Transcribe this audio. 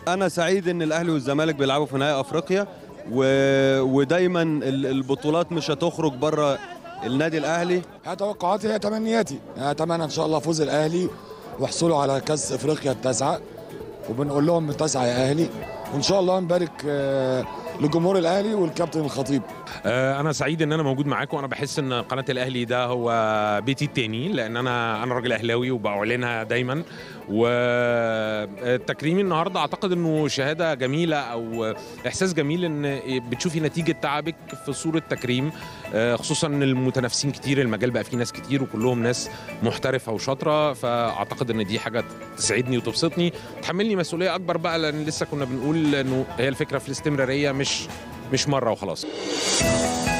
انا سعيد ان الاهلي والزمالك بيلعبوا في نهائي افريقيا و... ودايما ال- البطولات مش هتخرج بره النادي الاهلي هي توقعاتي هي تمنياتي أنا اتمنى ان شاء الله فوز الاهلي وحصوله على كاس افريقيا التاسعه وبنقول لهم التاسعه يا اهلي وان شاء الله نبارك آه، لجمهور الاهلي والكابتن الخطيب آه، انا سعيد ان انا موجود معاكم انا بحس ان قناه الاهلي ده هو بيتي التاني لان انا انا راجل اهلاوي وبعلنها دايما والتكريم النهارده اعتقد انه شهاده جميله او احساس جميل ان بتشوفي نتيجه تعبك في صوره تكريم آه، خصوصا ان المتنافسين كتير المجال بقى فيه ناس كتير وكلهم ناس محترفه وشاطره فاعتقد ان دي حاجه تسعدني وتبسطني تحملني مسؤوليه اكبر بقى لان لسه كنا بنقول انه هي الفكره في الاستمراريه مش مش مره وخلاص